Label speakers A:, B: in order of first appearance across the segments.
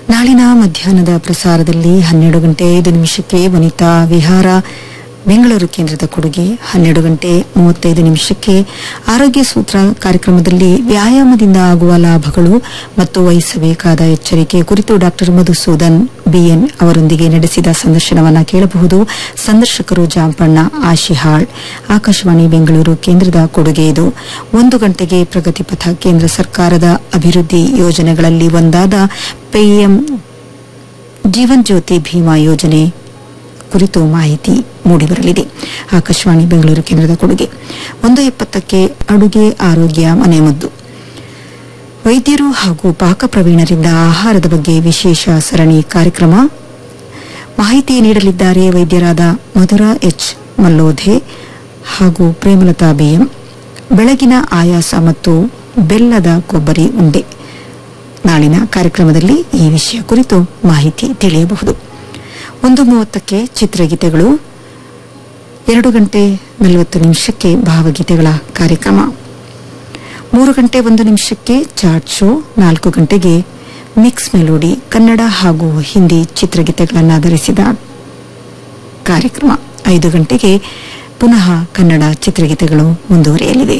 A: ನಾಳಿನ ಮಧ್ಯಾಹ್ನದ ಪ್ರಸಾರದಲ್ಲಿ ಹನ್ನೆರಡು ಗಂಟೆ ಐದು ನಿಮಿಷಕ್ಕೆ ವನಿತಾ ವಿಹಾರ ಬೆಂಗಳೂರು ಕೇಂದ್ರದ ಕೊಡುಗೆ ಹನ್ನೆರಡು ಗಂಟೆ ಮೂವತ್ತೈದು ನಿಮಿಷಕ್ಕೆ ಆರೋಗ್ಯ ಸೂತ್ರ ಕಾರ್ಯಕ್ರಮದಲ್ಲಿ ವ್ಯಾಯಾಮದಿಂದ ಆಗುವ ಲಾಭಗಳು ಮತ್ತು ವಹಿಸಬೇಕಾದ ಎಚ್ಚರಿಕೆ ಕುರಿತು ಡಾಕ್ಟರ್ ಮಧುಸೂದನ್ ಬಿಎನ್ ಅವರೊಂದಿಗೆ ನಡೆಸಿದ ಸಂದರ್ಶನವನ್ನು ಕೇಳಬಹುದು ಸಂದರ್ಶಕರು ಜಾಂಪಣ್ಣ ಆಶಿಹಾಳ್ ಆಕಾಶವಾಣಿ ಬೆಂಗಳೂರು ಕೇಂದ್ರದ ಕೊಡುಗೆ ಇದು ಒಂದು ಗಂಟೆಗೆ ಪ್ರಗತಿಪಥ ಕೇಂದ್ರ ಸರ್ಕಾರದ ಅಭಿವೃದ್ಧಿ ಯೋಜನೆಗಳಲ್ಲಿ ಒಂದಾದ ಪಿಎಂ ಜೀವನ್ ಜ್ಯೋತಿ ಭೀಮಾ ಯೋಜನೆ ಕುರಿತು ಮಾಹಿತಿ ಮೂಡಿಬರಲಿದೆ ಆಕಾಶವಾಣಿ ಬೆಂಗಳೂರು ಕೇಂದ್ರದ ಕೊಡುಗೆ ಒಂದು ಎಪ್ಪತ್ತಕ್ಕೆ ಅಡುಗೆ ಆರೋಗ್ಯ ಮನೆಮದ್ದು ವೈದ್ಯರು ಹಾಗೂ ಪಾಕಪ್ರವೀಣರಿಂದ ಆಹಾರದ ಬಗ್ಗೆ ವಿಶೇಷ ಸರಣಿ ಕಾರ್ಯಕ್ರಮ ಮಾಹಿತಿ ನೀಡಲಿದ್ದಾರೆ ವೈದ್ಯರಾದ ಮಧುರಾ ಎಚ್ ಮಲ್ಲೋಧೆ ಹಾಗೂ ಪ್ರೇಮಲತಾ ಬಿಎಂ ಬೆಳಗಿನ ಆಯಾಸ ಮತ್ತು ಬೆಲ್ಲದ ಕೊಬ್ಬರಿ ಉಂಡೆ ನಾಳಿನ ಕಾರ್ಯಕ್ರಮದಲ್ಲಿ ಈ ವಿಷಯ ಕುರಿತು ಮಾಹಿತಿ ತಿಳಿಯಬಹುದು ಒಂದು ಮೂವತ್ತಕ್ಕೆ ಚಿತ್ರಗೀತೆಗಳು ಎರಡು ಗಂಟೆ ನಲವತ್ತು ನಿಮಿಷಕ್ಕೆ ಭಾವಗೀತೆಗಳ ಕಾರ್ಯಕ್ರಮ ಮೂರು ಗಂಟೆ ಒಂದು ನಿಮಿಷಕ್ಕೆ ಚಾಟ್ ಶೋ ನಾಲ್ಕು ಗಂಟೆಗೆ ಮಿಕ್ಸ್ ಮೆಲೋಡಿ ಕನ್ನಡ ಹಾಗೂ ಹಿಂದಿ ಚಿತ್ರಗೀತೆಗಳನ್ನಾಧರಿಸಿದ ಕಾರ್ಯಕ್ರಮ ಐದು ಗಂಟೆಗೆ ಪುನಃ ಕನ್ನಡ ಚಿತ್ರಗೀತೆಗಳು ಮುಂದುವರಿಯಲಿವೆ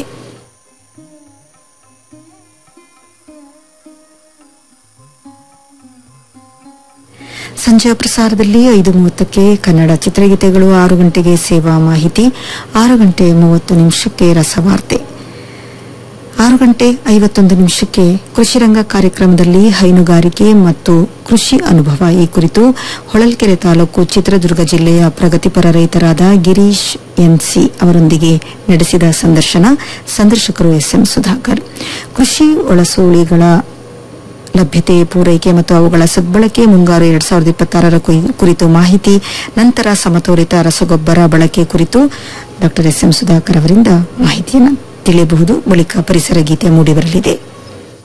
A: ಸಂಜೆಯ ಪ್ರಸಾರದಲ್ಲಿ ಐದು ಮೂವತ್ತಕ್ಕೆ ಕನ್ನಡ ಚಿತ್ರಗೀತೆಗಳು ಆರು ಗಂಟೆಗೆ ಸೇವಾ ಮಾಹಿತಿ ಆರು ಗಂಟೆ ಮೂವತ್ತು ನಿಮಿಷಕ್ಕೆ ರಸವಾರ್ತೆ ಆರು ಗಂಟೆ ಐವತ್ತೊಂದು ನಿಮಿಷಕ್ಕೆ ಕೃಷಿ ರಂಗ ಕಾರ್ಯಕ್ರಮದಲ್ಲಿ ಹೈನುಗಾರಿಕೆ ಮತ್ತು ಕೃಷಿ ಅನುಭವ ಈ ಕುರಿತು ಹೊಳಲ್ಕೆರೆ ತಾಲೂಕು ಚಿತ್ರದುರ್ಗ ಜಿಲ್ಲೆಯ ಪ್ರಗತಿಪರ ರೈತರಾದ ಗಿರೀಶ್ ಎನ್ಸಿ ಅವರೊಂದಿಗೆ ನಡೆಸಿದ ಸಂದರ್ಶನ ಸಂದರ್ಶಕರು ಎಸ್ಎಂ ಸುಧಾಕರ್ ಕೃಷಿ ಒಳಸೋಳಿಗಳ ಲಭ್ಯತೆ ಪೂರೈಕೆ ಮತ್ತು ಅವುಗಳ ಸದ್ಬಳಕೆ ಮುಂಗಾರು ಎರಡ್ ಸಾವಿರದ ಇಪ್ಪತ್ತಾರರ ಕುರಿತು ಮಾಹಿತಿ ನಂತರ ಸಮತೋಲಿತ ರಸಗೊಬ್ಬರ ಬಳಕೆ ಕುರಿತು ಡಾ ಎಸ್ಎಂ ಸುಧಾಕರ್ ಅವರಿಂದ ಮಾಹಿತಿಯನ್ನು ತಿಳಿಯಬಹುದು ಬಳಿಕ ಪರಿಸರ ಗೀತೆ ಮೂಡಿಬರಲಿದೆ